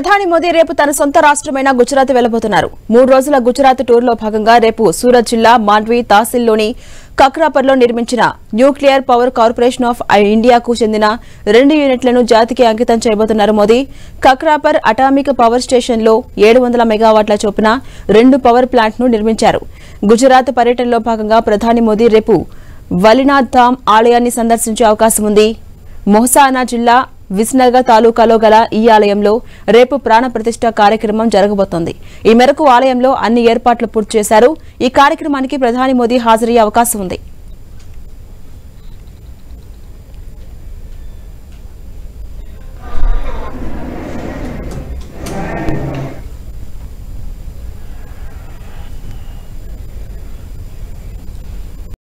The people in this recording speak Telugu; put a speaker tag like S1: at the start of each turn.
S1: ప్రధాని మోదీ రేపు తన సొంత రాష్ట్రమైన గుజరాత్ వెళ్లబోతున్నారు మూడు రోజుల గుజరాత్ టూర్లో భాగంగా రేపు సూరత్ జిల్లా మాండ్వి తహసీల్లోని కక్రాపర్లో నిర్మించిన న్యూక్లియర్ పవర్ కార్పొరేషన్ ఆఫ్ ఇండియాకు చెందిన రెండు యూనిట్లను జాతికి అంకితం చేయబోతున్నారు మోదీ కక్రాపర్ అటామిక్ పవర్ స్టేషన్లో ఏడు వందల మెగావాట్ల చొప్పున రెండు పవర్ ప్లాంట్ను నిర్మించారు గుజరాత్ పర్యటనలో భాగంగా ప్రధాని మోదీ రేపు వలినాథ్ ధామ్ ఆలయాన్ని సందర్శించే అవకాశం ఉంది మొహసానా జిల్లా విస్నగర్ తాలూకాలో గల ఈ ఆలయంలో రేపు ప్రాణ ప్రతిష్ఠ కార్యక్రమం జరగబోతోంది ఈ మేరకు ఆలయంలో అన్ని ఏర్పాట్లు పూర్తి చేశారు ఈ కార్యక్రమానికి ప్రధాని మోదీ హాజరయ్యే అవకాశం ఉంది